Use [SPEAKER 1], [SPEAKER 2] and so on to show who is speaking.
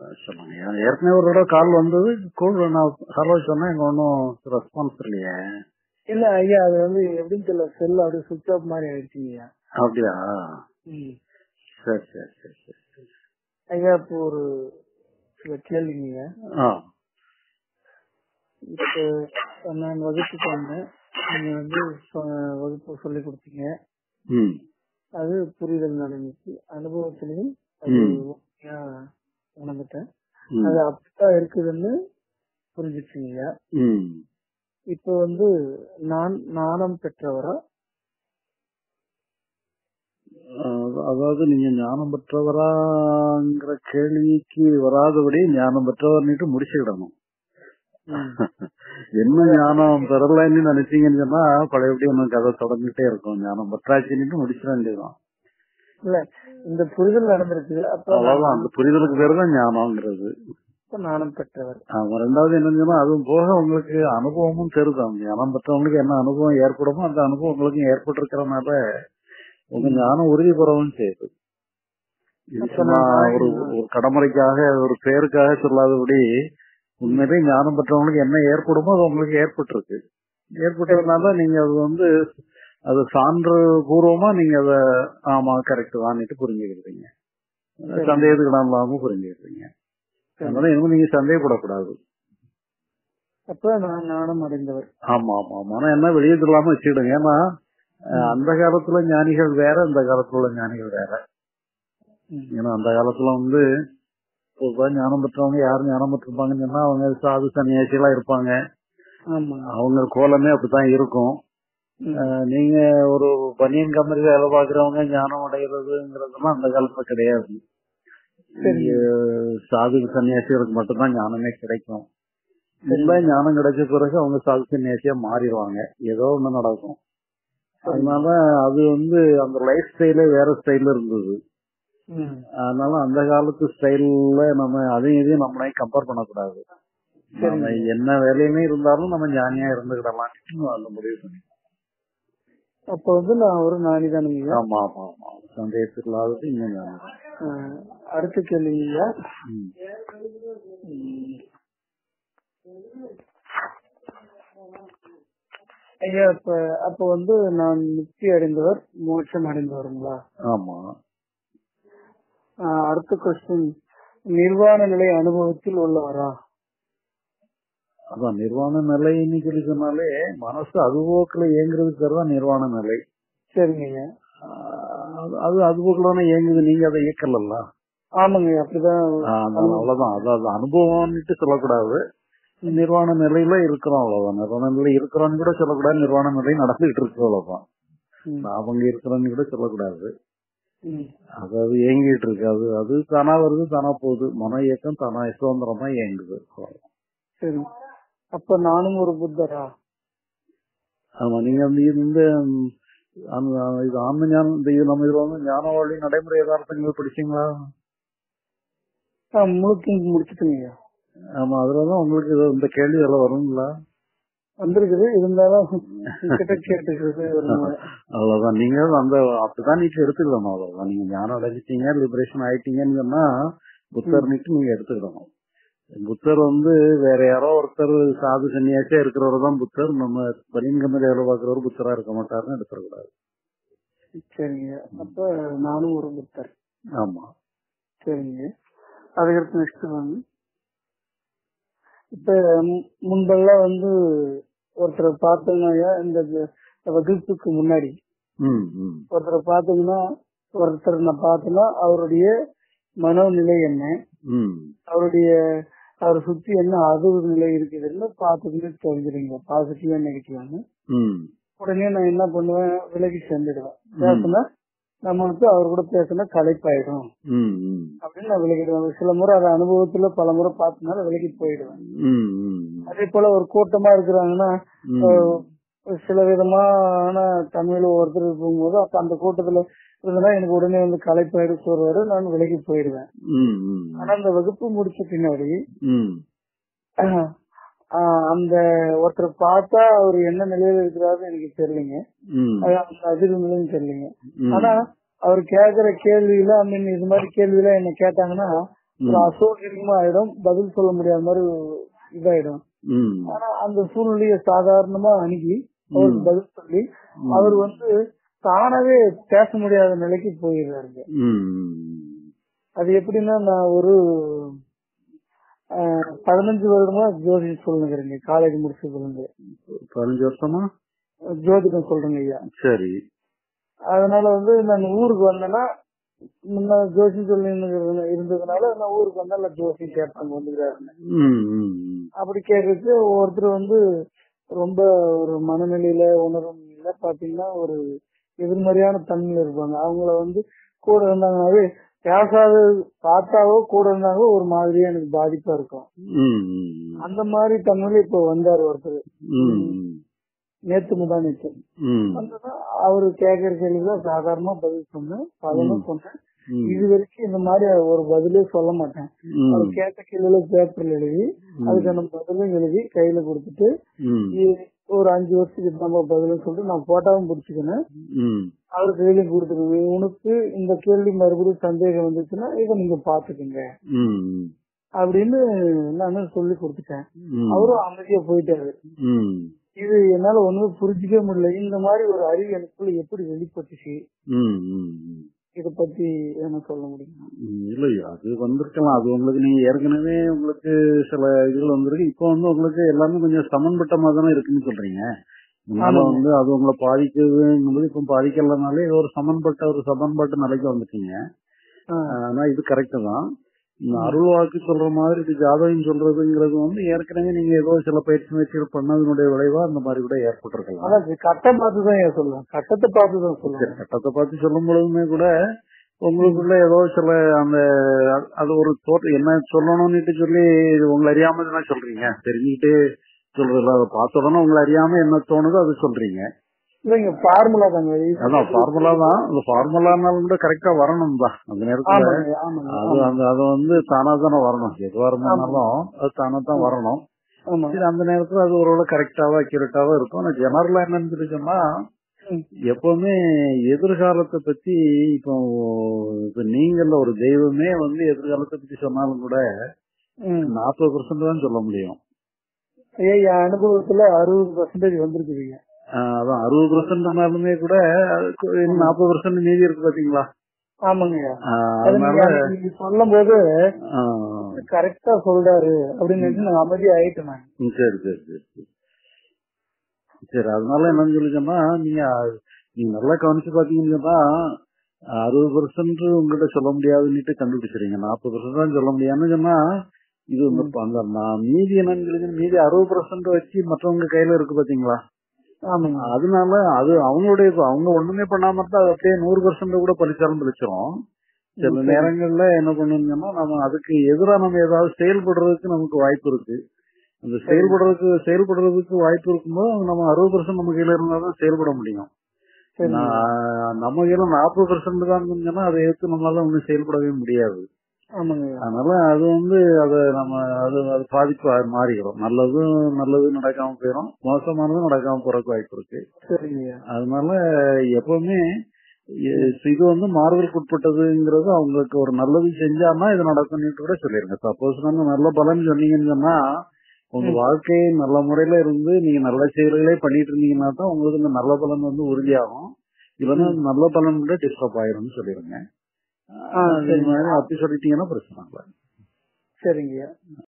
[SPEAKER 1] சொல்லுங்க ஏற்கனவே ஒரு தடவை கால் வந்தது கூல் நான் ஹலோ சொன்னேன் இங்க ஒன்றும் ரெஸ்பான்ஸ் இல்லையே
[SPEAKER 2] இல்ல ஐயா அது வந்து எப்படின்னு தெரியல செல் அப்படியே சுவிட்ச் ஆஃப் மாதிரி ஆயிடுச்சுங்க
[SPEAKER 1] அப்படியா
[SPEAKER 2] ம்.
[SPEAKER 1] சரி சரி சரி சரி
[SPEAKER 2] ஐயா இப்போ ஒரு சில கேள்விங்க
[SPEAKER 1] ஆ
[SPEAKER 2] இப்போ நான் வகுப்புக்கு வந்தேன் நீங்க வந்து சொ- வகுப்பு சொல்லி கொடுத்தீங்க
[SPEAKER 1] ம்
[SPEAKER 2] அது புரிதல் நடந்துச்சு அனுபவத்திலையும் அது
[SPEAKER 1] ம்.
[SPEAKER 2] உண்மையா உணர்ந்துட்டேன்
[SPEAKER 1] ம்.
[SPEAKER 2] அது அப்படித்தான் இருக்குதுன்னு புரிஞ்சிச்சுங்க
[SPEAKER 1] ம்
[SPEAKER 2] இப்போ வந்து நான் நாணம் பெற்றவரா
[SPEAKER 1] அஹ் அதாவது நீங்க ஞானம் பெற்றவராங்கிற கேள்விக்கு வராதபடி ஞானம் பெற்றவர்னிட்டு முடிச்சுக்கிடணும்
[SPEAKER 2] ம்.
[SPEAKER 1] என்ன ஞானம் பெறலைன்னு நினைச்சீங்கன்னு சொன்னா பழையபடி ஒன்னும் கதை தொடர்ந்துட்டே இருக்கும் ஞானம் பெற்றாச்சுன்னு முடிச்சிட வேண்டியதுதான்
[SPEAKER 2] இல்ல இந்த புரிதல் நடந்திருக்கு அப்ப
[SPEAKER 1] அவ்வளவுதான் அந்த புரிதலுக்கு பேரு தான் ஞானம்ங்கிறது
[SPEAKER 2] அப்ப நாணம் பெற்றவர்
[SPEAKER 1] ஆமா ரெண்டாவது என்னன்னு சொன்னா அதுவும் போக உங்களுக்கு அனுபவமும் தெரியுது ஞானம் பெற்றவங்களுக்கு என்ன அனுபவம் ஏற்படுமோ அந்த அனுபவம் உங்களுக்கு ஏற்பட்டிருக்கிறனால உங்க ஞானம் உறுதி பெறவும் செய்யுது இது
[SPEAKER 2] அப்ப
[SPEAKER 1] சும்மா
[SPEAKER 2] நான்
[SPEAKER 1] ஒரு ஒரு கடமுறைக்காக ஒரு பேருக்காக சொல்லாதபடி உண்மையிலே ஞானம் பெற்றவங்களுக்கு என்ன ஏற்படுமோ அது உங்களுக்கு ஏற்பட்டிருக்கு ஏற்பட்டதுனால நீங்க அது வந்து அது சான்று பூர்வமா நீங்க அத ஆமா கரெக்ட் தான்ட்டு புரிஞ்சுக்கிறீங்க சந்தேகத்துக்கு இடம் இல்லாம புரிஞ்சுக்கிறீங்க அதனால இன்னும் நீங்க சந்தேகப்படக்கூடாது
[SPEAKER 2] அப்ப நான் நாணம் அடைந்தவர்
[SPEAKER 1] ஆமா ஆமா ஆமா ஆனா என்ன வெளியே சொல்லாம வச்சுக்கிடுங்க ஏன்னா அஹ், அந்த காலத்துல ஞானிகள் வேற இந்த காலத்துல உள்ள ஞானிகள் வேற
[SPEAKER 2] ம்.
[SPEAKER 1] ஏன்னா அந்த காலத்துல வந்து பொதுவா ஞானம் பெற்றவங்க யார் ஞானம் பெற்றிருப்பாங்கன்னு சொன்னா அவங்க சாது சன்னியாசி எல்லாம் இருப்பாங்க
[SPEAKER 2] ஆமா
[SPEAKER 1] அவங்க கோலமே அப்படித்தான் இருக்கும்
[SPEAKER 2] ம்.
[SPEAKER 1] அஹ், நீங்க ஒரு பனியன் கம்பெனி வேலை பாக்குறவங்க ஞானம் அடைகிறதுங்கிறதெல்லாம் அந்த காலத்துல கிடையாது
[SPEAKER 2] சரி.
[SPEAKER 1] இங்க சாது சன்னியாசிகளுக்கு மட்டும்தான் ஞானமே கிடைக்கும் இல்ல ஞானம் கிடைச்ச பிறகு அவங்க சாது சன்னியாசியா மாறிடுவாங்க ஏதோ ஒண்ணு நடக்கும் அதனால அது வந்து அந்த லைஃப் ஸ்டைலே வேற ஸ்டைல்ல இருந்தது
[SPEAKER 2] ம்.
[SPEAKER 1] அதனால அந்த காலத்து ஸ்டைல்ல நம்ம அதையும் இதையும் நம்மளே கம்பேர் பண்ணக்கூடாது நம்ம என்ன வேலையுமே இருந்தாலும் நம்ம ஞானியா இருந்துக்கிடலாம் அந்த முடிவு பண்ணி
[SPEAKER 2] அப்ப வந்து நான் ஒரு நாணிதானுங்க
[SPEAKER 1] ஆமா ஆமா ஆமா சந்தேகத்துக்கு இல்லாதது இன்னும் ஞானம் தான்.
[SPEAKER 2] அடுத்த கேள்விங்க
[SPEAKER 1] ம்.
[SPEAKER 2] ஐயா இப்ப அப்ப வந்து நான் முக்தி அடைந்தவர் மோட்சம் அடைந்தவருங்களா
[SPEAKER 1] ஆமா
[SPEAKER 2] ஆஹ் அடுத்த கொஸ்டின் நிர்வாண நிலை அனுபவத்தில் உள்ளவரா
[SPEAKER 1] அதான் நிர்வாண நிலைன்னு சொல்லி சொன்னாலே மனசு அதுபோக்குல இயங்குறதுக்கு பேர் தான் நிர்வாண நிலை
[SPEAKER 2] சரிங்க
[SPEAKER 1] ஆஹ் அது- அது அதுபோக்குல தானே இயங்குது நீங்க அதை இயக்கலல்ல
[SPEAKER 2] ஆமாங்க அப்படிதான்
[SPEAKER 1] ஆஹ் அதனால அவ்வளவுதான் அதாவது அனுபவம்னுட்டு சொல்லக்கூடாது நிர்வாண நிலையில இருக்கிறோம் அவ்வளவுதான் நிர்வாண நிலை இருக்கிறோம்னு கூட சொல்லக்கூடாது நிர்வாண நிலை நடந்துகிட்டு இருக்கு அவ்வளவுதான்
[SPEAKER 2] ம்.
[SPEAKER 1] அவங்க இருக்கிறோன்னு கூட சொல்லக்கூடாது
[SPEAKER 2] ம்.
[SPEAKER 1] அதாவது இயங்கிட்டு இருக்கு அது அது தானா வருது தானா போகுது மன இயக்கம் தானா சுதந்திரமா இயங்குது அவ்வளவுதான்.
[SPEAKER 2] சரி அப்ப நானும் ஒரு புத்தரா
[SPEAKER 1] ஆமா நீங்க வந்து இந்த ம், அந்த- இது ஆன்ம ஞானம் இந்த இது நம்ம இதுல வந்து ஞான வழி நடைமுறை யதார்த்தங்கள் படிச்சீங்களா
[SPEAKER 2] ஆஹ் முழுக்க முடிச்சுட்டுங்க
[SPEAKER 1] ஆமா அதுலதான் உங்களுக்கு இது- இந்த கேள்வி எல்லாம் வருங்களா
[SPEAKER 2] வந்திருக்குது இருந்தாலும் கிட்ட கேட்டுக்கிறது ஒரு முறை.
[SPEAKER 1] அவ்வளவுதான் நீங்க அந்த அப்படிதான் நீங்க எடுத்துக்கணும் அவ்வளவுதான் நீங்க ஞானம் அடைஞ்சிட்டீங்க லிபரேஷன் ஆயிட்டீங்கன்னு சொன்னா புத்தர் நீட்டு நீங்க எடுத்துக்கிடணும் புத்தர் வந்து வேற யாரோ ஒருத்தர் சாது சன்னியாசியா இருக்கிறவரு தான் புத்தர் நம்ம பனியன்கம்பெனி வேலை பார்க்கிறவர் புத்தரா இருக்க மாட்டாருன்னு எடுத்துக்கூடாது
[SPEAKER 2] சரிங்க அப்ப நானும் ஒரு புத்தர்
[SPEAKER 1] ஆமா
[SPEAKER 2] சரிங்க அதுக்கடுத்து நெக்ஸ்ட் வாங்க இப்ப மு- முன்பெல்லாம் வந்து ஒருத்தரை பார்த்தோம்னா இந்த வகுப்புக்கு முன்னாடி
[SPEAKER 1] ம் ம்
[SPEAKER 2] ஒருத்தரை பார்த்தோம்னா ஒருத்தர் நான் பார்த்தேன்னா அவருடைய மனோநிலை என்ன
[SPEAKER 1] ம்
[SPEAKER 2] அவருடைய அவரை சுத்தி என்ன அதிர்வு நிலை இருக்குதுன்னு பார்த்துட்டு தெரிஞ்சிருங்க பாசிட்டிவா நெகட்டிவான்னு
[SPEAKER 1] ம்
[SPEAKER 2] உடனே நான் என்ன பண்ணுவேன் விலகி சென்றுடுவேன் பேசுனா நம்மளுக்கு அவர் கூட பேசினா களைப்பாயிடும்
[SPEAKER 1] ம் ம்
[SPEAKER 2] அப்படின்னு நான் விலகிடுவேன் சில முறை அது அனுபவத்துல பல முறை பார்த்தனால விலகி போயிடுவேன்
[SPEAKER 1] ம் ம்
[SPEAKER 2] அதே போல ஒரு கூட்டமா இருக்கிறாங்கன்னா
[SPEAKER 1] ம்
[SPEAKER 2] அஹ், சில விதமான தமிழ் ஒருத்தர் இருக்கும்போது அப்ப அந்த கூட்டத்துல இருந்தனா எனக்கு உடனே வந்து களைப்பாயிடு சொல்றாரு நான் விலகி போயிடுவேன்
[SPEAKER 1] ம் ம்
[SPEAKER 2] ஆனா அந்த வகுப்பு முடிச்ச பின்னாடி
[SPEAKER 1] ம்
[SPEAKER 2] அஹ், ஆஹ், அந்த ஒருத்தர் பார்த்தா அவர் என்ன நிலையில இருக்கிறாரு எனக்கு தெரியலங்க
[SPEAKER 1] ம்
[SPEAKER 2] அது அந்த அதிர்வு நிலையும் தெரியலங்க
[SPEAKER 1] ம்
[SPEAKER 2] ஆனா அவர் கேக்குற கேள்வியில ஐ மீன் இது மாதிரி கேள்வியில என்ன கேட்டாங்கன்னா ஒரு அசௌகரியமா ஆயிடும் பதில் சொல்ல முடியாத மாதிரி இதாயிடும்
[SPEAKER 1] ம்
[SPEAKER 2] ஆனா அந்த சூழ்நிலையை சாதாரணமா அணுகி அவருக்கு பதில் சொல்லி அவர் வந்து தானாவே பேச முடியாத நிலைக்கு போயிடுறாருங்க
[SPEAKER 1] ம்
[SPEAKER 2] அது எப்படின்னா நான் ஒரு அஹ், பதினஞ்சு வருடமா ஜோதிடம் சொல்லுங்கிறேங்க காலேஜ் முடிச்சதுல இருந்து
[SPEAKER 1] பதினஞ்சு வருஷமா
[SPEAKER 2] ஜோதிடம் சொல்றேங்க ஐயா
[SPEAKER 1] சரி
[SPEAKER 2] அதனால வந்து நான் ஊருக்கு வந்தேன்னா முன்ன ஜோசி சொல்லி இருந்ததுனால நான் ஊருக்கு வந்தா இல்ல ஜோசி கேட்பாங்க வந்துக்கிறாருன்னு
[SPEAKER 1] ம் ம் ம்.
[SPEAKER 2] அப்படி கேட்கறது ஒருத்தர் வந்து ரொம்ப ஒரு மனநிலையில உணரும் நிலையில பாத்தீங்கன்னா ஒரு எதிர்மறையான தன்மையில இருப்பாங்க அவங்கள வந்து கூட இருந்தாங்கனாவே பேசாத பார்த்தாவோ கூட இருந்தாவோ ஒரு மாதிரியா எனக்கு பாதிப்பா இருக்கும்
[SPEAKER 1] ம் ம்
[SPEAKER 2] அந்த மாதிரி தன்மையில இப்ப வந்தாரு ஒருத்தர்
[SPEAKER 1] ம் ம்
[SPEAKER 2] நேத்து முதான் நேத்து
[SPEAKER 1] ம்
[SPEAKER 2] வந்ததா அவரு கேட்கிற கேள்விகளை சாதாரணமா பதில் சொன்னேன் பதிலும் சொன்னேன்
[SPEAKER 1] ம்.
[SPEAKER 2] இது வரைக்கும் இந்த மாதிரி ஒரு பதிலே சொல்ல மாட்டேன்
[SPEAKER 1] ம்.
[SPEAKER 2] அவர் கேட்ட கேள்வியில பேப்பர்ல எழுதி அதுக்கான பதிலும் எழுதி கையில கொடுத்துட்டு
[SPEAKER 1] ம்.
[SPEAKER 2] இ- ஒரு அஞ்சு வருஷத்துக்கு நம்ம பதிலும் சொல்லிட்டு நான் போட்டாவும் பிடிச்சிக்கினேன்
[SPEAKER 1] ம்.
[SPEAKER 2] அவர் கையிலையும் கொடுத்துருவேன் உனக்கு இந்த கேள்வி மறுபடியும் சந்தேகம் வந்துச்சுன்னா இதை நீங்க பாத்துக்கோங்க
[SPEAKER 1] ம்.
[SPEAKER 2] அப்படின்னு நான் சொல்லி கொடுத்துட்டேன்
[SPEAKER 1] ம்.
[SPEAKER 2] அவரும் அமைதியா போயிட்டாரு
[SPEAKER 1] ம்.
[SPEAKER 2] இது என்னால ஒண்ணுமே புரிஞ்சுக்கவே முடியல இந்த மாதிரி ஒரு அறிவு எனக்குள்ள எப்படி வெளிப்பட்டுச்சு
[SPEAKER 1] ம். ம். ம்.
[SPEAKER 2] இத பத்தி என்ன சொல்ல முடியும்
[SPEAKER 1] ம், இல்ல அது வந்திருக்கலாம் அது உங்களுக்கு நீங்க ஏற்கனவே உங்களுக்கு சில இதுகள் வந்திருக்கு இப்போ வந்து உங்களுக்கு எல்லாமே கொஞ்சம் சமன்பட்ட மாதிரி தானே இருக்குன்னு சொல்றீங்க முன்னால
[SPEAKER 2] ஆமாங்க.
[SPEAKER 1] வந்து அது உங்களை பாதிக்குதுங்கும்போது இப்போ பாதிக்கலனாலே ஏதோ ஒரு சமன்பட்ட ஒரு சமன்பாட்டு நிலைக்கு வந்துட்டீங்க
[SPEAKER 2] ஆ,
[SPEAKER 1] ஆனா இது கரெக்ட் தான் இந்த அருள் வாக்கு சொல்ற மாதிரி இது ஜாதகம் சொல்றதுங்கிறது வந்து ஏற்கனவே நீங்க ஏதோ சில பயிற்சி முயற்சிகள் பண்ணதனுடைய விளைவா அந்த மாதிரி கூட ஏற்பட்டிருக்கலாம்
[SPEAKER 2] அதான் இது கட்டம் பார்த்து தான் ஏன் சொல்லுவேன் கட்டத்தை பார்த்து தான் சொல்லுவேன்
[SPEAKER 1] சரி, சட்டத்தை பார்த்து சொல்லும் பொழுதுமே கூட உங்களுக்குள்ள ஏதோ சில அந்த அது ஒரு தோற்றம் என்ன சொல்லணும்னுட்டு சொல்லி இது உங்களை அறியாம தானே சொல்றீங்க தெரிஞ்சுக்கிட்டு சொல்றதுல அதை பார்த்த உடனே உங்களை அறியாம என்ன தோணுதோ அது சொல்றீங்க
[SPEAKER 2] இல்லைங்க ஃபார்முலா தாங்க இது-
[SPEAKER 1] அதான் ஃபார்முலா தான் அந்த ஃபார்முலானாலும் கூட கரெக்டா வரணும் தான் அந்த நேரத்துல
[SPEAKER 2] ஆமாங்க ஆமாங்க
[SPEAKER 1] அது அந்த அது வந்து தானா தானே வரணும் எதுவா இருந்தாலும் அது தானா தான் வரணும்
[SPEAKER 2] ஆமா
[SPEAKER 1] சரி அந்த நேரத்துல அது ஒரு கரெக்டாவா அக்யூரேட்டாவா இருக்கும் ஆனா ஜெனரலா என்னன்னு சொல்லி சொன்னா
[SPEAKER 2] ம்.
[SPEAKER 1] எப்பவுமே எதிர்காலத்தை பத்தி இப்போ இப்ப நீங்கள ஒரு தெய்வமே வந்து எதிர்காலத்தை பத்தி சொன்னாலும் கூட
[SPEAKER 2] ம்.
[SPEAKER 1] நாற்பது பர்சன்ட் தான் சொல்ல முடியும்
[SPEAKER 2] ஐயா என் அனுபவத்துல அறுபது பர்சன்டேஜ் வந்திருக்குதுங்க
[SPEAKER 1] ஆஹ் அதான் அறுபது பர்சன்ட்னாலுமே கூட நாற்பது பர்சன்ட் மீதி இருக்கு பாத்தீங்களா
[SPEAKER 2] ஆமாங்க ஐயா
[SPEAKER 1] ஆஹ்
[SPEAKER 2] அது நீங்க
[SPEAKER 1] அதனால
[SPEAKER 2] அன்னைக்கு சொல்லும் போது
[SPEAKER 1] ஆஹ்
[SPEAKER 2] கரெக்டா சொல்றாரு அப்படின்னு நினைச்சு நான் அமைதியா ஆயிட்டேன் நான்
[SPEAKER 1] ம், சரி சரி சரி சரி. சரி அதனால என்னன்னு சொல்லி சொன்னா நீங்க நீங்க நல்லா கவனிச்சு பாத்தீங்கன்னு சொன்னா அறுபது பெர்சன்ட் உங்ககிட்ட சொல்ல முடியாதுன்னுட்டு கண்டுபிடிச்சிருங்க நாற்பது பெர்சன்ட் தான் சொல்ல முடியாதுன்னு சொன்னா இது இந்த அந்த நான் மீதி என்னன்னு சொல்லி சொன்னா, மீதி அறுபது பெர்சன்ட் வச்சு மற்றவங்க கையில இருக்கு பாத்தீங்களா
[SPEAKER 2] ஆமாங்க
[SPEAKER 1] அதனால அது அவங்களுடைய இது. அவங்க ஒண்ணுமே பண்ணாம இருந்தா அது அப்படியே நூறு பெர்சன்ட் கூட பறிச்சாலும் பறிச்சிரும் சில நேரங்கள்ல என்ன பண்ணுங்கன்னா நம்ம அதுக்கு எதிரா நம்ம ஏதாவது செயல்படுறதுக்கு நமக்கு வாய்ப்பு இருக்கு அந்த செயல்படுறதுக்கு செயல்படுறதுக்கு வாய்ப்பு இருக்கும்போது நம்ம அறுபது பர்சன்ட் நம்ம கையில இருந்தா தான் செயல்பட முடியும்
[SPEAKER 2] சரி
[SPEAKER 1] நான் நம்ம கையில நாற்பது பர்சன்ட் தான் சொன்னா அதை எடுத்து நம்மளால ஒன்றும் செயல்படவே முடியாது
[SPEAKER 2] ஆமாங்க ஐயா.
[SPEAKER 1] அதனால அது வந்து அதை நம்ம அது அது பாதிப்பு மாறிடும் நல்லதும் நல்லது நடக்காம போயிடும் மோசமானதும் நடக்காம போறதுக்கு வாய்ப்பு இருக்கு
[SPEAKER 2] சரிங்க ஐயா.
[SPEAKER 1] அதனால எப்பவுமே எ- இது வந்து மாறுதலுக்கு உட்பட்டதுங்கிறது அவங்களுக்கு ஒரு நல்லது செஞ்சான்னா இது நடக்கும்னு கூட சொல்லிருங்க சப்போஸ் வந்து நல்ல பலன் சொன்னீங்கன்னு சொன்னா உங்க வாழ்க்கை நல்ல முறையில இருந்து நீங்க நல்ல செயல்களே பண்ணிட்டு இருந்தீங்கன்னா தான் உங்களுக்கு இந்த நல்ல பலன் வந்து உறுதியாகும் இல்லைன்னா நல்ல பலன் கூட டிஸ்டர்ப் ஆயிரும்னு சொல்லிருங்க
[SPEAKER 2] ஆ,
[SPEAKER 1] அதே மாதிரி அப்படி சொல்லிட்டீங்கன்னா பிரச்சனை இல்லை
[SPEAKER 2] சரிங்க ஐயா.